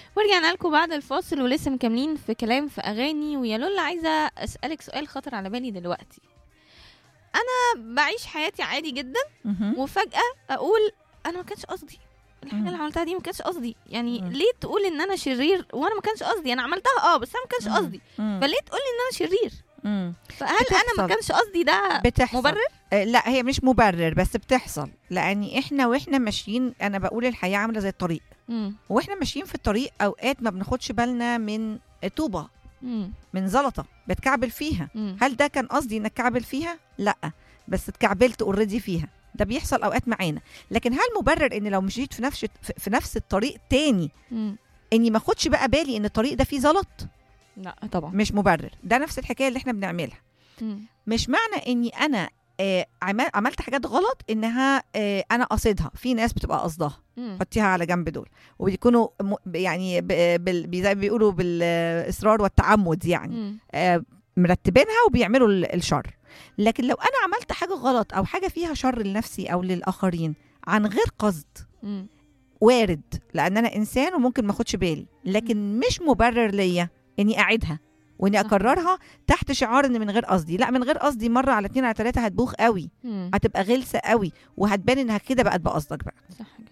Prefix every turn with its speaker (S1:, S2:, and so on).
S1: ورجعنا لكم بعد الفاصل ولسه مكملين في كلام في اغاني ويا لولا عايزه اسالك سؤال خطر على بالي دلوقتي انا بعيش حياتي عادي جدا
S2: مهم.
S1: وفجاه اقول انا ما كانش قصدي الحاجه
S2: مم.
S1: اللي عملتها دي ما كانش قصدي يعني
S2: مم.
S1: ليه تقول ان انا شرير وانا ما كانش قصدي انا عملتها اه بس انا ما كانش
S2: مم.
S1: قصدي
S2: مم.
S1: فليه تقول لي ان انا شرير
S2: مم.
S1: فهل انا ما
S2: بتحصل.
S1: كانش قصدي ده
S2: بتحصل
S1: مبرر
S2: آه، لا هي مش مبرر بس بتحصل لان احنا واحنا ماشيين انا بقول الحياه عامله زي الطريق
S1: مم.
S2: واحنا ماشيين في الطريق اوقات ما بناخدش بالنا من طوبه
S1: مم.
S2: من زلطه بتكعبل فيها
S1: مم.
S2: هل ده كان قصدي انك كعبل فيها لا بس اتكعبلت اوريدي فيها ده بيحصل اوقات معانا لكن هل مبرر ان لو مشيت في نفس في نفس الطريق تاني
S1: مم.
S2: اني ما اخدش بقى بالي ان الطريق ده فيه زلط
S1: لا طبعا
S2: مش مبرر ده نفس الحكايه اللي احنا بنعملها
S1: مم.
S2: مش معنى اني انا آه، عمل- عملت حاجات غلط انها آه، انا قصدها في ناس بتبقى قصدها
S1: مم.
S2: حطيها على جنب دول وبيكونوا م- يعني ب- بال- بي- زي ما بيقولوا بالاصرار والتعمد يعني
S1: مم.
S2: آه، مرتبينها وبيعملوا ال- الشر لكن لو انا عملت حاجه غلط او حاجه فيها شر لنفسي او للاخرين عن غير قصد
S1: مم.
S2: وارد لان انا انسان وممكن ما اخدش بالي لكن مش مبرر ليا اني اعيدها واني
S1: صح.
S2: اكررها تحت شعار ان من غير قصدي لا من غير قصدي مره على اتنين على تلاته هتبوخ قوي
S1: مم.
S2: هتبقى غلسه قوي وهتبان انها كده بقت بقصدك بقى
S1: صح